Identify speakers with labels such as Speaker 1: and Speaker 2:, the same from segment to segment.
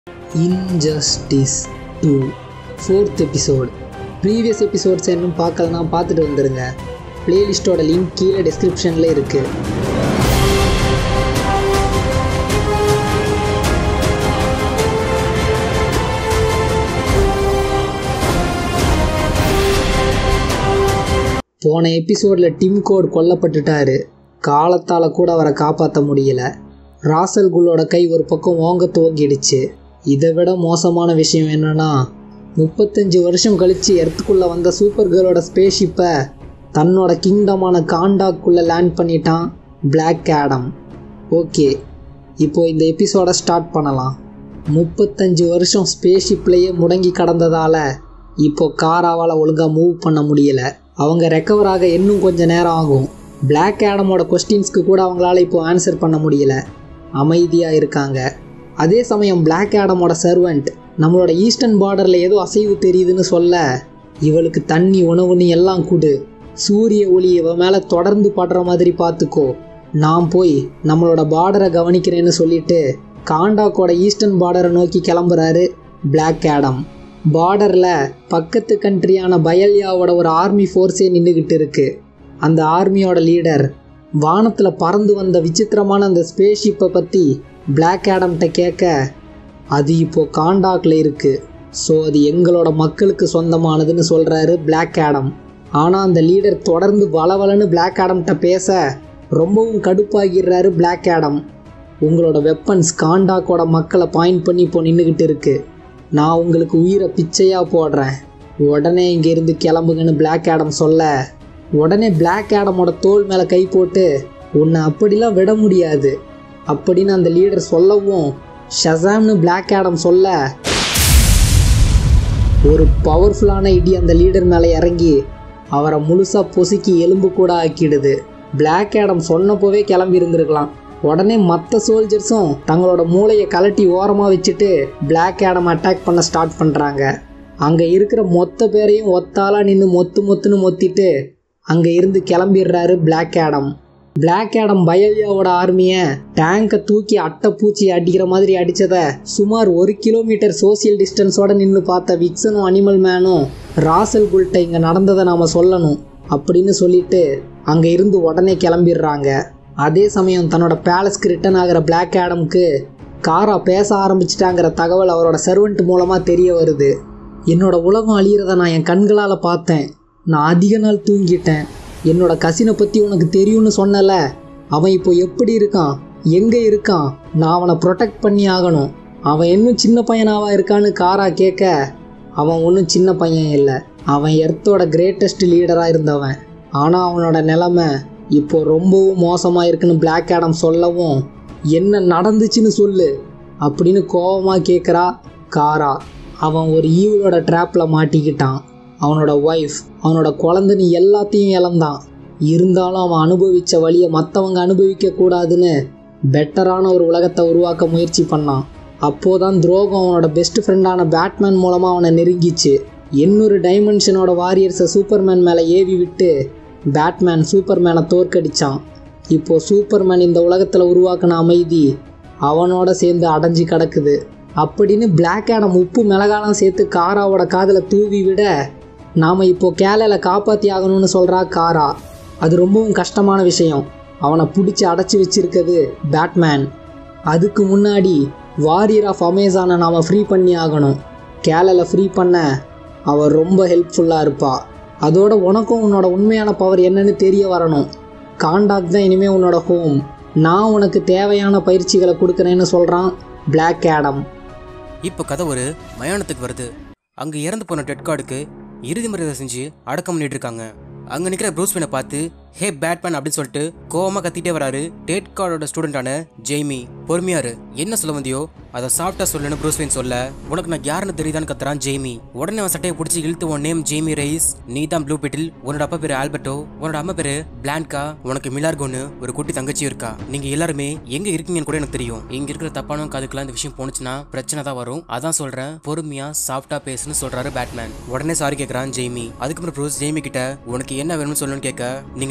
Speaker 1: injustice two fourth episode previous episodes இன்னும் பார்க்கலனா பார்த்துட்டு வந்துடுங்க பிளேலிஸ்ட்டோட லிங்க் கீழே டிஸ்கிரிப்ஷனில் இருக்குது போன எபிசோடில் டிம் கோட் கொல்லப்பட்டுட்டாரு காலத்தால் கூட அவரை காப்பாற்ற முடியல ராசல் குல்லோட கை ஒரு பக்கம் ஓங்க துவங்கிடுச்சு இதை விட மோசமான விஷயம் என்னன்னா முப்பத்தஞ்சு வருஷம் கழித்து எர்த்துக்குள்ளே வந்த சூப்பர் கேர்ளோட ஸ்பேஸ்ஷிப்பை தன்னோட கிங்டமான காண்டாக்குள்ளே லேண்ட் பண்ணிட்டான் பிளாக் ஆடம் ஓகே இப்போ இந்த எபிசோட ஸ்டார்ட் பண்ணலாம் முப்பத்தஞ்சு வருஷம் ஸ்பேஸ்ஷிப்லேயே முடங்கி கடந்ததால் இப்போ காராவால் ஒழுங்காக மூவ் பண்ண முடியல அவங்க ரெக்கவர் ஆக இன்னும் கொஞ்சம் நேரம் ஆகும் பிளாக் ஆடமோட கொஸ்டின்ஸ்க்கு கூட அவங்களால இப்போ ஆன்சர் பண்ண முடியல அமைதியாக இருக்காங்க அதே சமயம் பிளாக் ஆடமோட சர்வெண்ட் நம்மளோட ஈஸ்டர்ன் பார்டரில் ஏதோ அசைவு தெரியுதுன்னு சொல்ல இவளுக்கு தண்ணி உணவுன்னு எல்லாம் கொடு சூரிய ஒளி இவ மேலே தொடர்ந்து படுற மாதிரி பார்த்துக்கோ நான் போய் நம்மளோட பார்டரை கவனிக்கிறேன்னு சொல்லிட்டு காண்டாக்கோட ஈஸ்டர்ன் பார்டரை நோக்கி கிளம்புறாரு பிளாக் ஆடம் பார்டரில் பக்கத்து கண்ட்ரியான பயல்யாவோட ஒரு ஆர்மி ஃபோர்ஸே நின்றுக்கிட்டு இருக்கு அந்த ஆர்மியோட லீடர் வானத்தில் பறந்து வந்த விசித்திரமான அந்த ஸ்பேஸ்ஷிப்பை பற்றி பிளாக் ஆடம்கிட்ட கேட்க அது இப்போ காண்டாக்டில் இருக்குது ஸோ அது எங்களோட மக்களுக்கு சொந்தமானதுன்னு சொல்கிறாரு பிளாக் ஆடம் ஆனால் அந்த லீடர் தொடர்ந்து வளவலன்னு பிளாக் ஆடம்கிட்ட பேச ரொம்பவும் கடுப்பாகிடுறாரு பிளாக் ஆடம் உங்களோட வெப்பன்ஸ் காண்டாக்கோட மக்களை பாயிண்ட் பண்ணி இப்போ நின்றுக்கிட்டு இருக்கு நான் உங்களுக்கு உயிரை பிச்சையாக போடுறேன் உடனே இங்கேருந்து கிளம்புங்கன்னு பிளாக் ஆடம் சொல்ல உடனே பிளாக் ஆடமோட தோல் மேலே கை போட்டு உன்னை அப்படிலாம் விட முடியாது அப்படின்னு அந்த லீடர் சொல்லவும் ஷசாம்னு பிளாக் ஆடம் சொல்ல ஒரு பவர்ஃபுல்லான இடி அந்த லீடர் மேலே இறங்கி அவரை முழுசாக பொசுக்கி எலும்பு கூட ஆக்கிடுது பிளாக் ஆடம் சொன்னப்போவே கிளம்பி இருந்திருக்கலாம் உடனே மற்ற சோல்ஜர்ஸும் தங்களோட மூளையை கலட்டி ஓரமாக வச்சுட்டு பிளாக் ஆடம் அட்டாக் பண்ண ஸ்டார்ட் பண்ணுறாங்க அங்கே இருக்கிற மொத்த பேரையும் ஒத்தாலாக நின்று மொத்து மொத்துன்னு மொத்திட்டு அங்கே இருந்து கிளம்பிடுறாரு பிளாக் ஆடம் பிளாக் ஆடம் பயல்யாவோட ஆர்மியை டேங்கை தூக்கி அட்டைப்பூச்சி அடிக்கிற மாதிரி அடித்ததை சுமார் ஒரு கிலோமீட்டர் சோசியல் டிஸ்டன்ஸோட நின்று பார்த்த விக்சனும் அனிமல் மேனும் ராசல் குல்ட்ட இங்கே நடந்ததை நாம் சொல்லணும் அப்படின்னு சொல்லிட்டு அங்கே இருந்து உடனே கிளம்பிடுறாங்க அதே சமயம் தன்னோட பேலஸ்க்கு ரிட்டன் ஆகிற பிளாக் ஆடம்க்கு காரா பேச ஆரம்பிச்சிட்டாங்கிற தகவல் அவரோட சர்வெண்ட் மூலமாக தெரிய வருது என்னோட உலகம் அழியிறத நான் என் கண்களால் பார்த்தேன் நான் அதிக நாள் தூங்கிட்டேன் என்னோட கசினை பற்றி உனக்கு தெரியும்னு சொன்னல அவன் இப்போ எப்படி இருக்கான் எங்கே இருக்கான் நான் அவனை ப்ரொடெக்ட் பண்ணி ஆகணும் அவன் இன்னும் சின்ன பையனாவா இருக்கான்னு காரா கேட்க அவன் ஒன்றும் சின்ன பையன் இல்லை அவன் எர்த்தோட கிரேட்டஸ்ட் லீடராக இருந்தவன் ஆனால் அவனோட நிலமை இப்போ ரொம்பவும் மோசமாக இருக்குன்னு பிளாக் ஆடம் சொல்லவும் என்ன நடந்துச்சுன்னு சொல்லு அப்படின்னு கோபமாக கேட்குறா காரா அவன் ஒரு ஈவலோட ட்ராப்பில் மாட்டிக்கிட்டான் அவனோட ஒய்ஃப் அவனோட குழந்தைன்னு எல்லாத்தையும் இழந்தான் இருந்தாலும் அவன் அனுபவித்த வழியை மற்றவங்க அனுபவிக்க கூடாதுன்னு பெட்டரான ஒரு உலகத்தை உருவாக்க முயற்சி பண்ணான் அப்போதான் துரோகம் அவனோட பெஸ்ட் ஃப்ரெண்டான பேட்மேன் மூலமாக அவனை நெருங்கிச்சு இன்னொரு டைமென்ஷனோட வாரியர்ஸை சூப்பர்மேன் மேலே ஏவி விட்டு பேட்மேன் சூப்பர்மேனை தோற்கடிச்சான் இப்போ சூப்பர்மேன் இந்த உலகத்தில் உருவாக்கின அமைதி அவனோட சேர்ந்து அடைஞ்சு கிடக்குது அப்படின்னு பிளாக் ஆடம் உப்பு மிளகாலாம் சேர்த்து காராவோட காதில் தூவி விட நாம் இப்போ கேலையில் காப்பாற்றி ஆகணும்னு சொல்கிறா காரா அது ரொம்பவும் கஷ்டமான விஷயம் அவனை பிடிச்சி அடைச்சி வச்சிருக்கிறது பேட்மேன் அதுக்கு முன்னாடி வாரியர் ஆஃப் அமேசானை நாம் ஃப்ரீ பண்ணி ஆகணும் கேலையில் ஃப்ரீ பண்ண அவள் ரொம்ப ஹெல்ப்ஃபுல்லாக இருப்பா அதோட உனக்கும் உன்னோட உண்மையான பவர் என்னன்னு தெரிய வரணும் காண்டாக்ட் தான் இனிமேல் உன்னோட ஹோம் நான் உனக்கு தேவையான பயிற்சிகளை கொடுக்குறேன்னு சொல்கிறான் பிளாக் ஆடம்
Speaker 2: இப்போ கதை ஒரு மயானத்துக்கு வருது அங்கே இறந்து போன டெட் கார்டுக்கு இறுதி மரியாதை செஞ்சு அடக்கம் பண்ணிட்டு இருக்காங்க அங்கே நிற்கிற ப்ரூஸ்வினை பார்த்து ஹே பேட்மேன் அப்படின்னு சொல்லிட்டு கோவமாக கத்திட்டே வராரு டெட் கார்டோட ஸ்டூடெண்டான ஜெய்மி பொறுமையாரு என்ன சொல்ல வந்தியோ அதை சாஃப்டா சொல்லுன்னு ப்ரூஸ்வின் சொல்ல உனக்கு நான் யாருன்னு தெரியுதான்னு கத்துறான் ஜெய்மி உடனே அவன் சட்டையை பிடிச்சி இழுத்து உன் நேம் ஜெய்மி ரைஸ் நீ தான் ப்ளூ பெட்டில் உன்னோட அப்பா பேரு ஆல்பர்ட்டோ உன்னோட அம்மா பேரு பிளான்கா உனக்கு மிலார்கோன்னு ஒரு குட்டி தங்கச்சியும் இருக்கா நீங்க எல்லாருமே எங்க இருக்கீங்கன்னு கூட எனக்கு தெரியும் இங்க இருக்கிற தப்பான காதுக்கெல்லாம் இந்த விஷயம் போனுச்சுன்னா பிரச்சனை தான் வரும் அதான் சொல்றேன் பொறுமையா சாஃப்டா பேசுன்னு சொல்றாரு பேட்மேன் உடனே சாரி கேக்குறான் ஜெய்மி அதுக்கப்புறம் ப்ரூஸ் ஜெய்மி கிட்ட உனக்கு என்ன வேணும்னு சொல்லணும்னு கேட்க நீங்க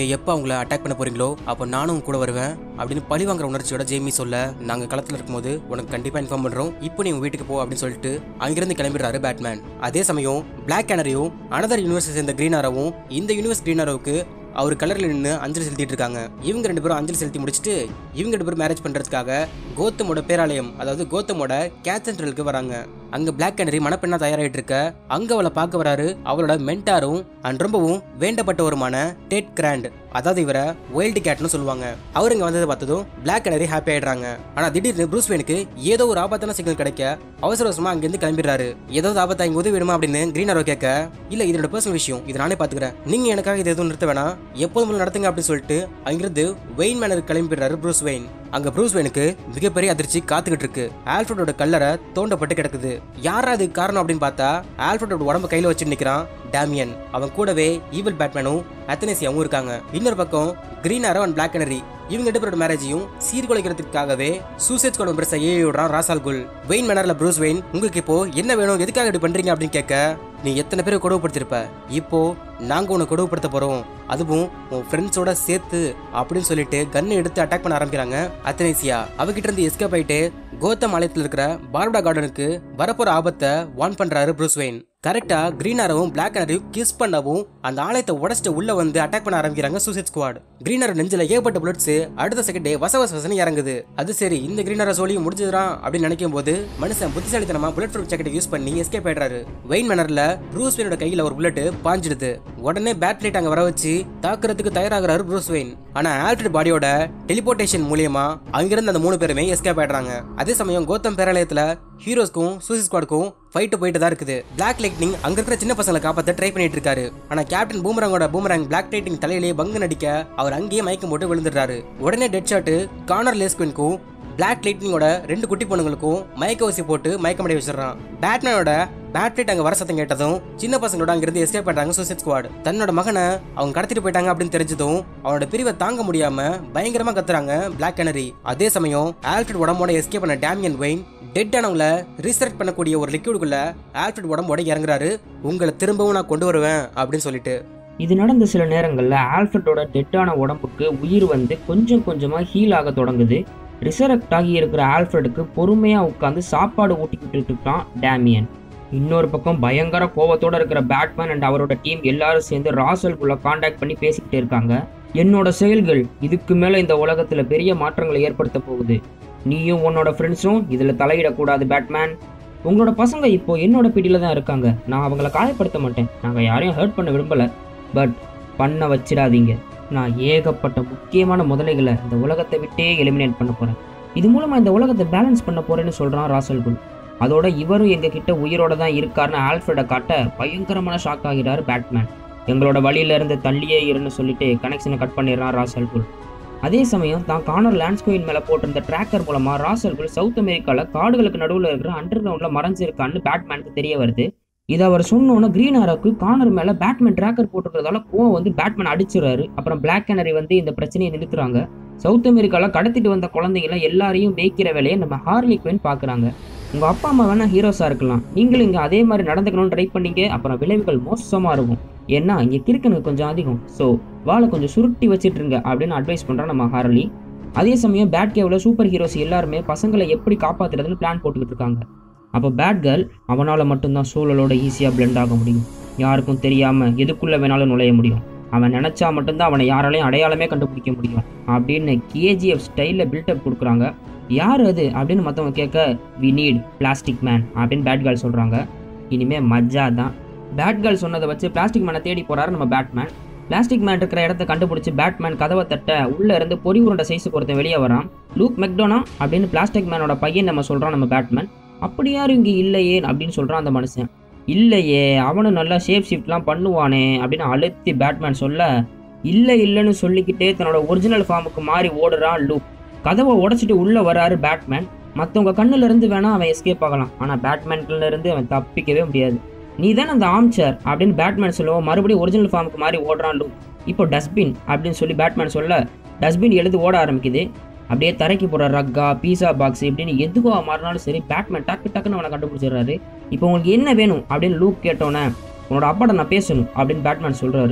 Speaker 2: எப்போ அவங்கள அட்டாக் பண்ண போறீங்களோ அப்போ நானும் உங்க கூட வருவேன் அப்படின்னு பழி வாங்குற உணர்ச்சியோட ஜேமி சொல்ல நாங்க களத்துல இருக்கும்போது உனக்கு கண்டிப்பா இன்ஃபார்ம் பண்றோம் இப்போ நீ உங்க வீட்டுக்கு போ அப்படின்னு சொல்லிட்டு அங்கிருந்து கிளம்பிடுறாரு பேட்மேன் அதே சமயம் பிளாக் கேனரியும் அனதர் யூனிவர்ஸ் சேர்ந்த கிரீன் ஆரோவும் இந்த யூனிவர்ஸ் கிரீன் ஆரோவுக்கு அவர் கலர்ல நின்று அஞ்சலி செலுத்திட்டு இருக்காங்க இவங்க ரெண்டு பேரும் அஞ்சலி செலுத்தி முடிச்சுட்டு இவங்க ரெண்டு பேரும் மேரேஜ் பண்றதுக்காக கோத்தமோட பேராலயம் அதாவது கோத்தமோட கேத் சென்ட்ரலுக்கு வராங்க அங்க பிளாக் கேனரி மணப்பெண்ணா தயாராகிட்டு இருக்க அங்க அவளை பார்க்க வராரு அவளோட மென்டாரும் அண்ட் ரொம்பவும் வேண்டப்பட்டவருமான டெட் கிராண்ட் அதாவது இவரை வைல்டு கேட்னு சொல்லுவாங்க அவர் இங்க வந்ததை பார்த்ததும் பிளாக் கேனரி ஹாப்பி ஆயிடுறாங்க ஆனா திடீர்னு ப்ரூஸ் வேனுக்கு ஏதோ ஒரு ஆபத்தான சிக்னல் கிடைக்க அவசர அவசரமா அங்கிருந்து கிளம்பிடுறாரு ஏதாவது ஆபத்தா இங்க உதவி வேணுமா அப்படின்னு கிரீன் ஆரோ கேட்க இல்ல இது என்னோட பர்சனல் விஷயம் இதை நானே பாத்துக்கிறேன் நீங்க எனக்காக இது எதுவும் நிறுத்த வேணாம் எப்போதும் போல நடத்துங்க அப்படின்னு சொல்லிட்டு அங்கிருந்து வெயின் மேனருக்கு கிளம்பிடுறாரு ப்ரூஸ் வெயின் அங்க ப்ரூஸ் வெயினுக்கு மிகப்பெரிய அதிர்ச்சி காத்துக்கிட்டு இருக்கு ஆல்ஃபிரடோட கல்லறை தோண்டப்பட்டு கிடக்குது யாரா அது காரணம் அப்படின்னு பார்த்தா ஆல்ஃபிரடோட உடம்ப கையில வச்சு நிக்கிறான் டேமியன் அவன் கூடவே ஈவில் பேட்மேனும் அத்தனேசியாவும் இருக்காங்க இன்னொரு பக்கம் Green Arrow and Black Canary இவங்க ரெண்டு பேரோட மேரேஜையும் சீர்குலைக்கிறதுக்காகவே சூசைட் ஸ்குவாட் பெருசா ஏறி விடுறான் ராசால் குல் வெயின் மேனர்ல ப்ரூஸ் வெயின் உங்களுக்கு இப்போ என்ன வேணும் எதுக்காக இப்படி பண்றீங்க அப்படின்னு கேட்க நீ எத்தனை பேரை கொடுமைப்படுத்திருப்ப இப்போ நாங்க உன்னை கொடுமைப்படுத்த போறோம் அதுவும் உன் ஃப்ரெண்ட்ஸோட சேர்த்து அப்படின்னு சொல்லிட்டு கன்னை எடுத்து அட்டாக் பண்ண ஆரம்பிக்கிறாங்க அத்தனேசியா அவகிட்ட இருந்து எஸ்கேப் ஆயிட்டு கோத்தம் ஆலயத்தில் இருக்கிற பார்படா கார்டனுக்கு வரப்போற ஆபத்தை வான் பண்றாரு ப்ரூஸ் வெயின் கரெக்டா கிரீன் ஆரவும் பிளாக் ஆரையும் கிஸ் பண்ணவும் அந்த ஆலயத்தை உடச்சிட்டு உள்ள வந்து அட்டாக் பண்ண ஆரம்பிக்கிறாங்க சூசைட் ஸ்குவாட் கிரீன் ஆரோ நெஞ்சில ஏகப்பட்ட புல்லட்ஸ் அடுத்த செகண்டே வச வச வசனு இறங்குது அது சரி இந்த கிரீன் ஆரோ சோழி முடிஞ்சதுறான் அப்படின்னு நினைக்கும் போது மனுஷன் புத்திசாலித்தனமா புல்லட் ப்ரூஃப் ஜாக்கெட்டை யூஸ் பண்ணி எஸ்கேப் ஆயிடுறாரு வெயின் மேனர்ல ப்ரூஸ் வெயினோட கையில ஒரு புல்லட் பாஞ்சிடுது உடனே பேட் லைட் அங்க வர வச்சு தாக்குறதுக்கு தயாராகிறாரு ப்ரூஸ் வெயின் ஆனா ஆல்ஃபிரட் பாடியோட டெலிபோர்டேஷன் மூலியமா அங்கிருந்து அந்த மூணு பேருமே எஸ்கேப் ஆயிடுறாங்க அதே சமயம் கோத்தம் பேராலயத்துல ஹீரோஸ்க்கும் சூசி ஸ்குவாடுக்கும் ஃபைட்டு போயிட்டு தான் இருக்குது பிளாக் லைட்னிங் அங்க இருக்கிற சின்ன பசங்களை காப்பாத்த ட்ரை பண்ணிட்டு இருக்காரு ஆனா கேப்டன் பூமராங்கோட பூமராங் பிளாக் லைட்னிங் தலையிலேயே பங்கு நடிக்க அவர் அங்கேயே மயக்கம் போட்டு விழுந்துடுறாரு உடனே டெட் ஷாட் கார்னர் லேஸ்குவின்க்கும் பிளாக் லைட்னிங்கோட ரெண்டு குட்டி பொண்ணுங்களுக்கும் மயக்க ஊசி போட்டு மயக்கமடைய வச்சிடறான் பேட்மேனோட பேட்லைட் அங்க வர சத்தம் கேட்டதும் சின்ன பசங்களோட அங்கிருந்து எஸ்கேப் பண்றாங்க சூசைட் ஸ்குவாட் தன்னோட மகனை அவங்க கடத்திட்டு போயிட்டாங்க அப்படின்னு தெரிஞ்சதும் அவனோட பிரிவை தாங்க முடியாம பயங்கரமா கத்துறாங்க பிளாக் கனரி அதே சமயம் ஆல்ஃபிரட் உடம்போட எஸ்கேப் பண்ண டேமியன் வெயின் டெட் ஆனவங்கள ரீசெட் பண்ணக்கூடிய ஒரு லிக்விடுக்குள்ள ஆல்ஃபிரட் உடம்போட இறங்குறாரு உங்களை திரும்பவும் நான் கொண்டு வருவேன் அப்படின்னு சொல்லிட்டு
Speaker 3: இது நடந்த சில நேரங்களில் ஆல்ஃபர்ட்டோட டெட்டான உடம்புக்கு உயிர் வந்து கொஞ்சம் கொஞ்சமாக ஹீல் ஆக தொடங்குது ரிசரக்ட் ஆகி இருக்கிற ஆல்ஃபர்டுக்கு பொறுமையாக உட்காந்து சாப்பாடு ஊட்டிக்கிட்டு இருக்கான் டேமியன் இன்னொரு பக்கம் பயங்கர கோவத்தோட இருக்கிற பேட்மேன் அண்ட் அவரோட டீம் எல்லாரும் சேர்ந்து ராசல்குள்ள காண்டாக்ட் பண்ணி பேசிக்கிட்டு இருக்காங்க என்னோட செயல்கள் இதுக்கு மேலே இந்த உலகத்தில் பெரிய மாற்றங்களை ஏற்படுத்த போகுது நீயும் உன்னோட ஃப்ரெண்ட்ஸும் இதில் தலையிடக்கூடாது பேட்மேன் உங்களோட பசங்க இப்போ என்னோட பிடியில் தான் இருக்காங்க நான் அவங்கள காயப்படுத்த மாட்டேன் நாங்கள் யாரையும் ஹர்ட் பண்ண விரும்பலை பட் பண்ண வச்சிடாதீங்க நான் ஏகப்பட்ட முக்கியமான முதலைகளை இந்த உலகத்தை விட்டே எலிமினேட் பண்ண போகிறேன் இது மூலமாக இந்த உலகத்தை பேலன்ஸ் பண்ண போகிறேன்னு சொல்கிறான் ராசல் குல் அதோட இவரும் எங்ககிட்ட உயிரோட தான் இருக்காருன்னு ஆல்ஃப்ரெடை காட்ட பயங்கரமான ஷாக் ஆகிறார் பேட்மேன் எங்களோட வழியில இருந்து தள்ளியே இருன்னு சொல்லிட்டு கனெக்ஷனை கட் பண்ணிடுறான் ராசல் குல் அதே சமயம் தான் கானர் லேண்ட்ஸ்கோயின் மேலே போட்டிருந்த ட்ராக்கர் மூலமாக ராசல் குல் சவுத் அமெரிக்காவில் காடுகளுக்கு நடுவில் இருக்கிற அண்டர் கிரவுண்டில் மறைஞ்சிருக்கான்னு பேட்மேனுக்கு தெரிய வருது இதை அவர் சொன்னோன்னே கிரீன் ஆராக்கு கார்னர் மேலே பேட்மேன் ட்ராக்கர் போட்டுக்கிறதால கோவம் வந்து பேட்மேன் அடிச்சிடுறாரு அப்புறம் பிளாக் கேனரி வந்து இந்த பிரச்சனையை நிறுத்துறாங்க சவுத் அமெரிக்காவில் கடத்திட்டு வந்த குழந்தைங்கள எல்லாரையும் மேய்க்கிற வேலையை நம்ம ஹார்லி குயின் பார்க்குறாங்க உங்கள் அப்பா அம்மா வேணால் ஹீரோஸாக இருக்கலாம் நீங்களும் இங்கே அதே மாதிரி நடந்துக்கணும்னு ட்ரை பண்ணீங்க அப்புறம் விளைவுகள் மோசமாக இருக்கும் ஏன்னா இங்கே கிறுக்கனுக்கு கொஞ்சம் அதிகம் ஸோ வாழை கொஞ்சம் சுருட்டி வச்சிட்ருங்க அப்படின்னு அட்வைஸ் பண்ணுறான் நம்ம ஹார்லி அதே சமயம் பேட் கேவில் சூப்பர் ஹீரோஸ் எல்லாருமே பசங்களை எப்படி காப்பாற்றுறதுன்னு பிளான் போட்டுக்கிட்டு இருக்காங்க அப்போ பேட் கேர்ள் அவனால் மட்டும்தான் சூழலோட ஈஸியாக blend ஆக முடியும் யாருக்கும் தெரியாமல் எதுக்குள்ளே வேணாலும் நுழைய முடியும் அவன் நினச்சா மட்டும்தான் அவனை யாராலையும் அடையாளமே கண்டுபிடிக்க முடியும் அப்படின்னு கேஜிஎஃப் ஸ்டைலில் பில்டப் கொடுக்குறாங்க யார் அது அப்படின்னு மற்றவங்க கேட்க வி நீட் பிளாஸ்டிக் மேன் அப்படின்னு பேட் கேர்ள் சொல்கிறாங்க இனிமேல் மஜ்ஜா தான் பேட் கேர்ள் சொன்னதை வச்சு பிளாஸ்டிக் மேனை தேடி போகிறாரு நம்ம பேட்மேன் பிளாஸ்டிக் மேன் இருக்கிற இடத்த கண்டுபிடிச்சி பேட்மேன் கதவை தட்ட உள்ளே இருந்து பொறி உருண்டை சைஸுக்கு ஒருத்தன் வெளியே வரான் லூக் மெக்டோனா அப்படின்னு பிளாஸ்டிக் மேனோட பையன் நம்ம சொல்கிறோம் நம்ம பேட்மேன் அப்படி யாரும் இங்கே இல்லையே அப்படின்னு சொல்கிறான் அந்த மனுஷன் இல்லையே அவனும் நல்லா ஷேப் ஷிஃப்ட்லாம் பண்ணுவானே அப்படின்னு அழுத்தி பேட்மேன் சொல்ல இல்லை இல்லைன்னு சொல்லிக்கிட்டே தன்னோட ஒரிஜினல் ஃபார்முக்கு மாறி ஓடுறான் லூக் கதவை உடைச்சிட்டு உள்ளே வராரு பேட்மேன் மற்றவங்க கண்ணுல இருந்து வேணா அவன் எஸ்கேப் ஆகலாம் ஆனால் பேட்மேன்ல இருந்து அவன் தப்பிக்கவே முடியாது நீ தானே அந்த ஆம்சர் அப்படின்னு பேட்மேன் சொல்லுவோம் மறுபடியும் ஒரிஜினல் ஃபார்முக்கு மாறி ஓடுறான் லூக் இப்போ டஸ்ட்பின் அப்படின்னு சொல்லி பேட்மேன் சொல்ல டஸ்ட்பின் எழுதி ஓட ஆரம்பிக்குது அப்படியே தரைக்கு போகிற ரக்கா பீஸா பாக்ஸ் இப்படின்னு எதுவா மாறினாலும் சரி பேட்மேன் டக்கு டக்குன்னு அவனை கண்டுபிடிச்சிடுறாரு இப்போ உங்களுக்கு என்ன வேணும் அப்படின்னு லூக் கேட்டோன்னே உன்னோட அப்பாட்ட நான் பேசணும் அப்படின்னு பேட்மேன் சொல்கிறாரு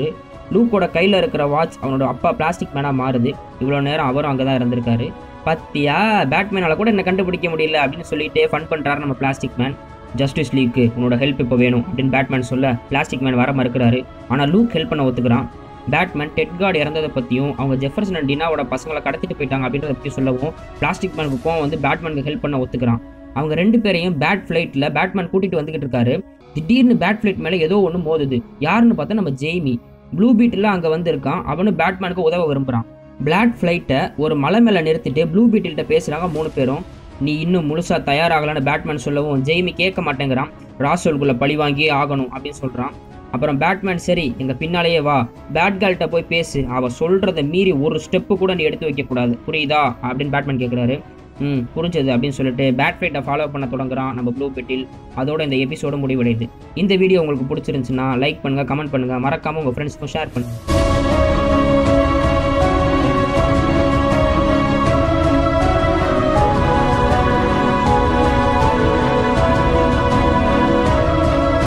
Speaker 3: லூக்கோட கையில் இருக்கிற வாட்ச் அவனோட அப்பா பிளாஸ்டிக் மேனாக மாறுது இவ்வளோ நேரம் அவரும் அங்கே தான் இருந்திருக்காரு பத்தியா பேட்மேனால கூட என்ன கண்டுபிடிக்க முடியல அப்படின்னு சொல்லிட்டு ஃபன் பண்ணுறாரு நம்ம பிளாஸ்டிக் மேன் ஜஸ்டிஸ் லீக்கு உன்னோட ஹெல்ப் இப்போ வேணும் அப்படின்னு பேட்மேன் சொல்ல பிளாஸ்டிக் மேன் வர மறுக்கிறாரு ஆனால் லூக் ஹெல்ப் பண்ண ஒத்துக்கிறான் பேட்மேன் டெட் கார்டு இறந்ததை பற்றியும் அவங்க ஜெஃபர்சன் அண்ட் டினாவோட பசங்களை கடத்திட்டு போயிட்டாங்க அப்படின்றத பற்றி சொல்லவும் பிளாஸ்டிக் மேனுக்கு கோவம் வந்து பேட்மேனுக்கு ஹெல்ப் பண்ண ஒத்துக்கிறான் அவங்க ரெண்டு பேரையும் பேட் ஃப்ளைட்டில் பேட்மேன் கூட்டிகிட்டு வந்துகிட்டு இருக்காரு திடீர்னு பேட் ஃப்ளைட் மேலே ஏதோ ஒன்று மோதுது யாருன்னு பார்த்தா நம்ம ஜெய்மி ப்ளூ பீட்டில் அங்கே வந்திருக்கான் அவனு பேட்மேனுக்கு உதவ விரும்புகிறான் பிளாக் ஃப்ளைட்டை ஒரு மலை மேலே நிறுத்திட்டு ப்ளூ பீட்டில்கிட்ட பேசுகிறாங்க மூணு பேரும் நீ இன்னும் முழுசாக தயாராகலான்னு பேட்மேன் சொல்லவும் ஜெய்மி கேட்க மாட்டேங்கிறான் ராசோல்குள்ளே பழி வாங்கியே ஆகணும் அப்படின்னு சொல்கிறான் அப்புறம் பேட்மேன் சரி எங்கள் பின்னாலேயே வா பேட்கால்கிட்ட போய் பேசு அவள் சொல்கிறத மீறி ஒரு ஸ்டெப்பு கூட நீ எடுத்து வைக்கக்கூடாது புரியுதா அப்படின்னு பேட்மேன் கேட்குறாரு ம் புரிஞ்சது அப்படின்னு சொல்லிட்டு பேட் ஃபைட்டை ஃபாலோ பண்ண தொடங்குறான் நம்ம ப்ளூ பெட்டில் அதோட இந்த எபிசோடு முடிவடையுது இந்த வீடியோ உங்களுக்கு பிடிச்சிருந்துச்சுன்னா லைக் பண்ணுங்கள் கமெண்ட் பண்ணுங்கள் மறக்காமல் உங்கள் ஃப்ரெண்ட்ஸ்க்கும் ஷேர் பண்ணுங்கள்